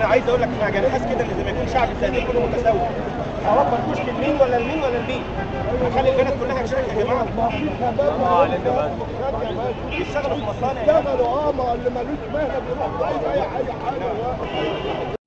عايز اقول لك حاجه انا حاسس كده ان زي ما يكون شعب التقديم كله متساوي اوفر كشك لمين ولا لمين ولا لمين اخلي البلد كلها تشتغل يا جماعه ما في شباب بيشتغلوا في مصانع اشتغلوا اه ما اللي ملوش مهنه بيروح يعمل اي حاجه حاجه